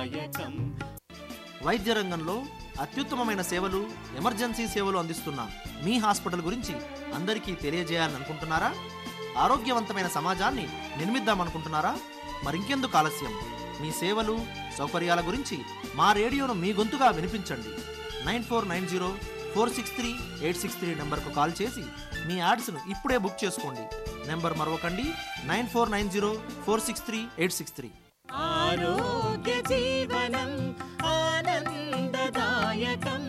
ఆనందదాయకం వైద్య రంగంలో అత్యుత్తమమైన సేవలు ఎమర్జెన్సీ సేవలు అందిస్తున్న మీ హాస్పిటల్ గురించి అందరికీ తెలియజేయాలని అనుకుంటున్నారా ఆరోగ్యవంతమైన సమాజాన్ని నిర్మిద్దామనుకుంటున్నారా మరింకెందుకు ఆలస్యం మీ సేవలు సౌకర్యాల గురించి మా రేడియోను మీ గొంతుగా వినిపించండి nine four nine zero four six three eight six three నెంబర్కు కాల్ చేసి మీ యాడ్స్ను ఇప్పుడే బుక్ చేసుకోండి నెంబర్ మరొకండి nine four nine zero four six three eight six three ఆరోగ్య జీవనం ఆనందదాయకం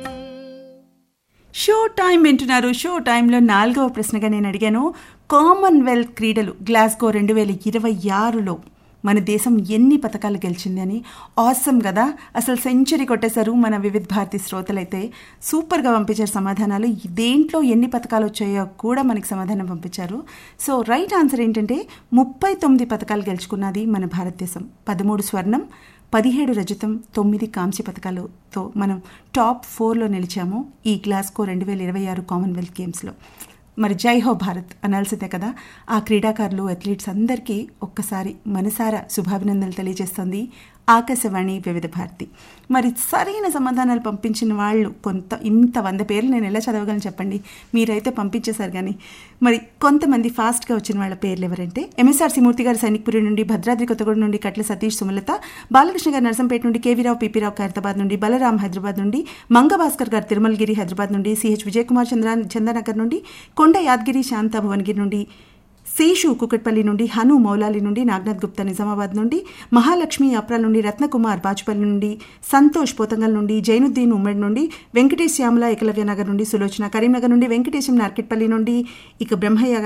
షో టైం వింటున్నారు షో టైంలో నాలుగవ ప్రశ్నగా నేను అడిగాను కామన్వెల్త్ క్రీడలు గ్లాస్గో రెండు వేల ఇరవై ఆరులో మన దేశం ఎన్ని పథకాలు గెలిచింది అని ఆసమ్ కదా అసలు సెంచరీ కొట్టేశారు మన వివిధ భారతి శ్రోతలైతే సూపర్గా పంపించారు సమాధానాలు ఈ దేంట్లో ఎన్ని పథకాలు వచ్చాయో కూడా మనకి సమాధానం పంపించారు సో రైట్ ఆన్సర్ ఏంటంటే ముప్పై తొమ్మిది పథకాలు గెలుచుకున్నది మన భారతదేశం పదమూడు స్వర్ణం పదిహేడు రజతం తొమ్మిది కాంస్య పథకాలతో మనం టాప్ ఫోర్లో నిలిచాము ఈ గ్లాస్కో రెండు వేల ఇరవై ఆరు కామన్వెల్త్ గేమ్స్లో మరి జై హో భారత్ అనాల్సిందే కదా ఆ క్రీడాకారులు అథ్లీట్స్ అందరికీ ఒక్కసారి మనసారా శుభాభినందనలు తెలియజేస్తుంది ఆకాశవాణి వివిధ భారతి మరి సరైన సమాధానాలు పంపించిన వాళ్ళు కొంత ఇంత వంద పేర్లు నేను ఎలా చదవగలను చెప్పండి మీరైతే పంపించేశారు కానీ మరి కొంతమంది ఫాస్ట్గా వచ్చిన వాళ్ళ పేర్లు ఎవరంటే ఎంఎస్ఆర్ మూర్తి గారు సైనిక్పురి నుండి భద్రాద్రి కొత్తగూడ నుండి కట్ల సతీష్ సుమలత బాలకృష్ణ గారు నర్సంపేట నుండి కేవీరావు పీపీరావు ఖైరతాబాద్ నుండి బలరాం హైదరాబాద్ నుండి మంగభాస్కర్ గారు తిరుమలగిరి హైదరాబాద్ నుండి సిహెచ్ విజయ్ కుమార్ చంద్ర చందనగర్ నుండి కొండ యాదగిరి శాంత భువనగిరి నుండి శేషు కుకట్పల్లి నుండి హను మౌలాలి నుండి నాగనాథ్ గుప్తా నిజామాబాద్ నుండి మహాలక్ష్మి అప్రాల్ నుండి రత్నకుమార్ బాచుపల్లి నుండి సంతోష్ పోతంగల్ నుండి జైనుద్దీన్ ఉమ్మడి నుండి వెంకటేష్ శ్యామల ఏకలవ్య నగర్ నుండి సులోచన కరీంనగర్ నుండి వెంకటేశం నార్కెట్పల్లి నుండి ఇక బ్రహ్మయ్య